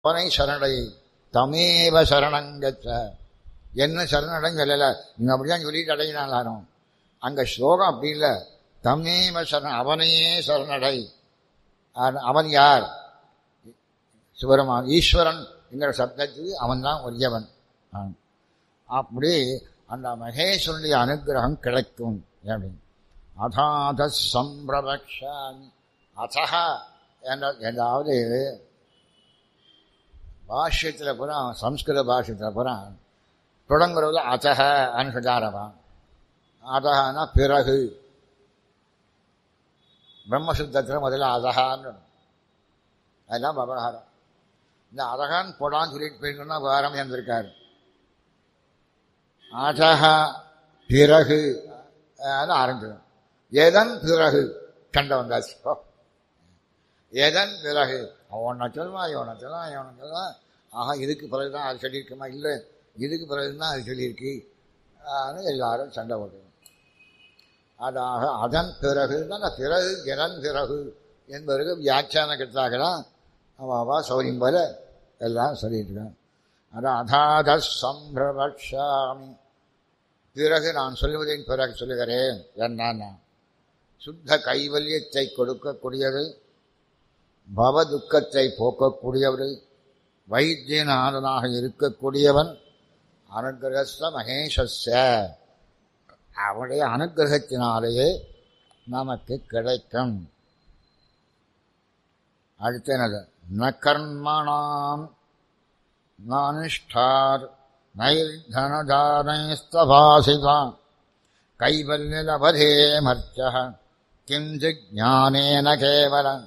அவனை சரணடை தமேவ சரணங்கச்ச என்ன சரணடைன்னு சொல்லல நீங்க அப்படிதான் சொல்லிட்டு அடையினாலும் அங்க ஸ்லோகம் அப்படி இல்லை தமேவ சரண அவனையே சரணடை அவன்- அவன் யார் சிவருமான் ஈஸ்வரன் என்கிற சப்தத்துக்கு அவன் தான் உரியவன் ஆம். அப்படி அந்த மகேஸ்வரனுடைய அனுகிரகம் கிடைக்கும் அப்படின்னு அதாத சம்பிரபக்ஷாமி அதஹ என்ற ஏதாவது பாஷ்யத்தில் பூரா சம்ஸ்கிருத பாஷ்யத்தில் பூரா தொடங்குறது அதஹ அனுசதாரவான் அதஹனா பிறகு பிரம்மசுத்தத்தில் முதல்ல அதகான்னு அதுதான் விவகாரம் இந்த அதகான் போடான்னு சொல்லிட்டு போயிருந்தோம்னா விவகாரம் இருந்திருக்காரு அதக பிறகு அது ஆரம்பிச்சிடும் எதன் பிறகு கண்ட வந்தாச்சு ஓ. எதன் பிறகு அவனை சொல்லுவான் இவனை சொல்லுவான் இவனை சொல்லுவான் ஆஹா இதுக்கு பிறகு தான் அது சொல்லியிருக்குமா இல்லை இதுக்கு பிறகு தான் அது சொல்லியிருக்கு ஆன்னு எல்லாரும் சண்டை போடுவோம் அதாக அதன் பிறகு தான் அந்த பிறகு எதன் பிறகு என்பதற்கு வியாக்கியான கருத்தாகலாம் அவா சௌரியம் போல எல்லாம் சொல்லிட்டு இருக்கான் அதான் அதாத சம்பிரபக்ஷாமி பிறகு நான் சொல்லுவதின் பிறகு சொல்லுகிறேன் என்னன்னா சுத்த கைவல்யத்தை கொடுக்கக்கூடியது பவ துக்கத்தை போக்கக்கூடியவர் வைத்தியநாதனாக இருக்கக்கூடியவன் அனுகிரகஸ்த மகேஷஸ்ய அவனுடைய அனுகிரகத்தினாலேயே நமக்கு கிடைக்கும் அடுத்து என்னது ந கர்மணாம் நானிஷ்டார் நைர்தனதானைஸ்தபாசிதான் கைவல்யலபதே மர்ச்ச கிஞ்சித் ஞானேன கேவலம்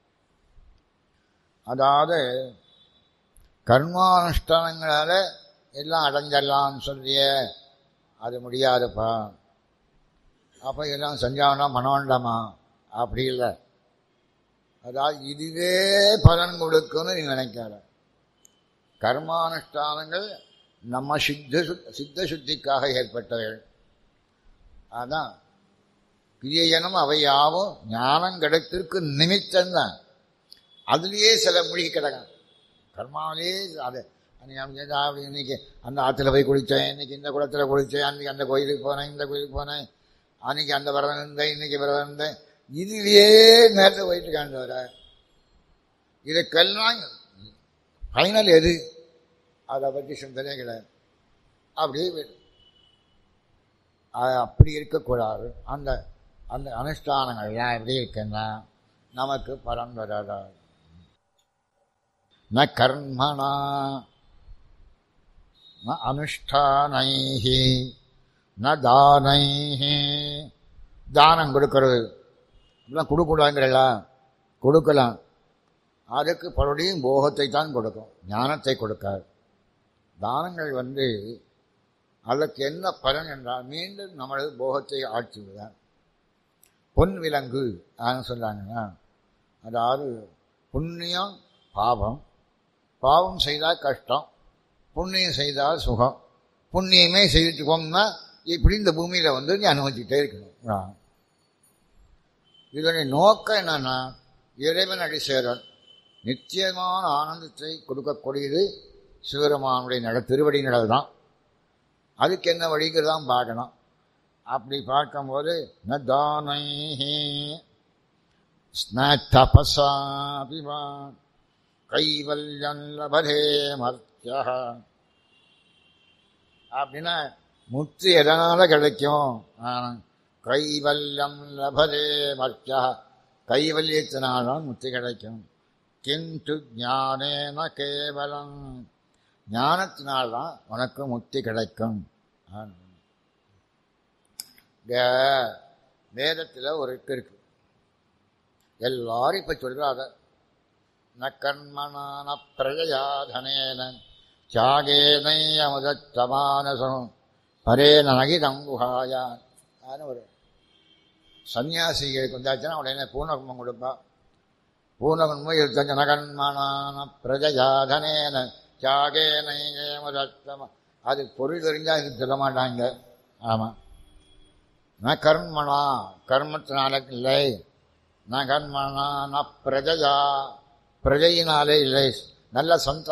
அதாவது கர்மானுஷ்டானங்களால எல்லாம் அடைஞ்சிடலாம்னு சொல்லிய அது முடியாதுப்பா அப்போ எல்லாம் செஞ்சாங்கன்னா பண்ண வேண்டாமா அப்படி இல்லை அதாவது இதுவே பலன் கொடுக்கும்னு நீ நினைக்காத கர்மானுஷ்டானங்கள் நம்ம சித்த சு- சித்த சுத்திக்காக ஏற்பட்டவைகள் அதான் கிரியையனும் அவையாவும் ஞானம் கிடைத்திருக்கு நிமித்தம்தான் அதுலேயே சில மூழ்கி கிடக்கும் கர்மாவிலேயே அது அன்னைக்கு அவங்க ஏதா அப்படி இன்னைக்கு அந்த ஆற்றுல போய் குளித்தேன் இன்னைக்கு இந்த குளத்தில் குளித்தேன் அன்னைக்கு அந்த கோயிலுக்கு போனேன் இந்த கோயிலுக்கு போனேன் அன்னைக்கு அந்த விரதம் இருந்தேன் இன்னைக்கு விரதம் இருந்தேன் இதுலேயே நேரத்தை போயிட்டு இருக்காங்க வர இதுக்கெல்லாம் ஃபைனல் எது அதை பற்றி சிந்தனை கிடையாது அப்படியே விடு. அது அப்படி இருக்கக்கூடாது அந்த அந்த அனுஷ்டானங்கள்லாம் எப்படி இருக்குன்னா நமக்கு பலன் வராதா ந கர்மணா ந அனுஷ்டானைஹி ந தானைஹி தானம் கொடுக்கறது இதெல்லாம் கொடுக்கூடாங்கிறல்ல கொடுக்கலாம் அதுக்கு பலருடையும் போகத்தை தான் கொடுக்கும் ஞானத்தை கொடுக்காது தானங்கள் வந்து அதற்கு என்ன பலன் என்றால் மீண்டும் நமது போகத்தை ஆட்சிவிடுதான் பொன் விலங்கு ஆன்னு சொல்றாங்கன்னா அதாவது புண்ணியம் பாவம் பாவம் செய்தால் கஷ்டம் புண்ணியம் செய்தால் சுகம் புண்ணியமே செய்துட்டு போகணும்னா இப்படி இந்த பூமியில் வந்து நீ அனுபவிச்சுட்டே இருக்கணும் ஆ. இதனுடைய நோக்கம் என்னன்னா இறைவன் அடி சேரல் நிச்சயமான ஆனந்தத்தை கொடுக்கக்கூடியது சிவருமானுடைய நட திருவடி நடல் தான் அதுக்கு என்ன வழிங்கிறதான் பார்க்கணும் அப்படி பார்க்கும்போது ந தானைஹி ஸ்ன தபசாபிவா கைவல்யம் லபதே மர்த்திய அப்படின்னா முத்து எதனால கிடைக்கும் ஆ, கைவல்யம் லபதே மர்த்திய கைவல்யத்தினால்தான் முத்து கிடைக்கும் கிந்து ஞானேன கேவலம் ஞானத்தினால்தான் உனக்கு முக்தி கிடைக்கும் ஆ. இந்த வேதத்தில் ஒரு இது இருக்கு எல்லாரும் இப்ப சொல்றாத ந கர்மணான பிரஜயாதனேன தியாகேனை அமுதமானசம் பரேன நகிதம் குஹாயா ஒரு சன்னியாசிகளுக்கு வந்தாச்சுன்னா உடனே பூர்ணகுமம் கொடுப்பா பூர்ணகுமம் இருபத்தஞ்சு நகன்மனான பிரஜயாதனேன தியாகேனை அமுதத்தம அது பொருள் தெரிஞ்சா இது சொல்ல மாட்டாங்க ஆமாம் ந கர்மணா கர்மத்தினால இல்லை ந கர்மணா ந பிரஜையா பிரஜையினாலே இல்லை நல்ல சொந்த